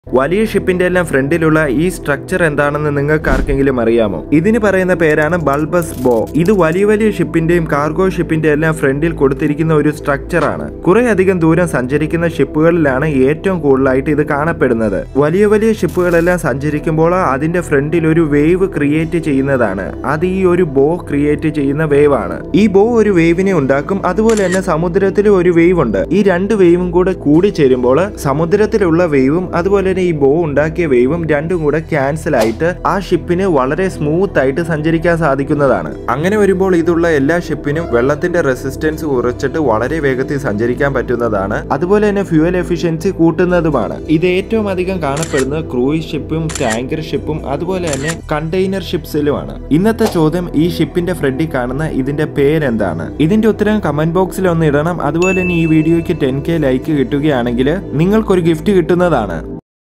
വലിയ ഷിപ്പിന്റെ എല്ലാം ഫ്രണ്ടിലുള്ള ഈ സ്ട്രക്ചർ എന്താണെന്ന് നിങ്ങൾക്ക് ആർക്കെങ്കിലും അറിയാമോ ഇതിന് പറയുന്ന പേരാണ് ബൾബസ് ബോ ഇത് വലിയ വലിയ ഷിപ്പിന്റെയും കാർഗോ ഷിപ്പിന്റെ എല്ലാം ഫ്രണ്ടിൽ കൊടുത്തിരിക്കുന്ന ഒരു സ്ട്രക്ചർ ആണ് കുറെ അധികം ദൂരം സഞ്ചരിക്കുന്ന ഷിപ്പുകളിലാണ് ഏറ്റവും കൂടുതലായിട്ട് ഇത് കാണപ്പെടുന്നത് വലിയ വലിയ ഷിപ്പുകളെല്ലാം സഞ്ചരിക്കുമ്പോൾ അതിന്റെ ഫ്രണ്ടിൽ ഒരു വേവ് ക്രിയേറ്റ് ചെയ്യുന്നതാണ് അത് ഈ ഒരു ബോ ക്രിയേറ്റ് ചെയ്യുന്ന വേവ് ആണ് ഈ ബോ ഒരു വേവിനെ ഉണ്ടാക്കും അതുപോലെ തന്നെ സമുദ്രത്തിൽ ഒരു വേവ് ഉണ്ട് ഈ രണ്ട് വേവും കൂടെ കൂടി ചേരുമ്പോൾ സമുദ്രത്തിലുള്ള വേവും അതുപോലെ തന്നെ ഈ ബോ ഉണ്ടാക്കിയ വേവും രണ്ടും കൂടെ ക്യാൻസൽ ആയിട്ട് ആ ഷിപ്പിന് വളരെ സ്മൂത്ത് ആയിട്ട് സഞ്ചരിക്കാൻ സാധിക്കുന്നതാണ് അങ്ങനെ വരുമ്പോൾ ഇതുള്ള എല്ലാ ഷിപ്പിനും വെള്ളത്തിന്റെ റെസിസ്റ്റൻസ് കുറച്ചിട്ട് വളരെ വേഗത്തിൽ സഞ്ചരിക്കാൻ പറ്റുന്നതാണ് അതുപോലെ തന്നെ ഫ്യൂവൽ എഫിഷ്യൻസി കൂട്ടുന്നതുമാണ് ഇത് ഏറ്റവും അധികം കാണപ്പെടുന്നത് ക്രൂയിസ് ഷിപ്പും ടാങ്കർ ഷിപ്പും അതുപോലെ തന്നെ കണ്ടെയ്നർ ഷിപ്സിലുമാണ് ഇന്നത്തെ ചോദ്യം ഈ ഷിപ്പിന്റെ ഫ്രണ്ടിൽ കാണുന്ന ഇതിന്റെ പേരെന്താണ് ഇതിന്റെ ഉത്തരം കമന്റ് ബോക്സിൽ ഒന്ന് ഇടണം അതുപോലെ തന്നെ ഈ വീഡിയോയ്ക്ക് ടെൻ കെ ലൈക്ക് കിട്ടുകയാണെങ്കിൽ നിങ്ങൾക്കൊരു ഗിഫ്റ്റ് കിട്ടുന്നതാണ്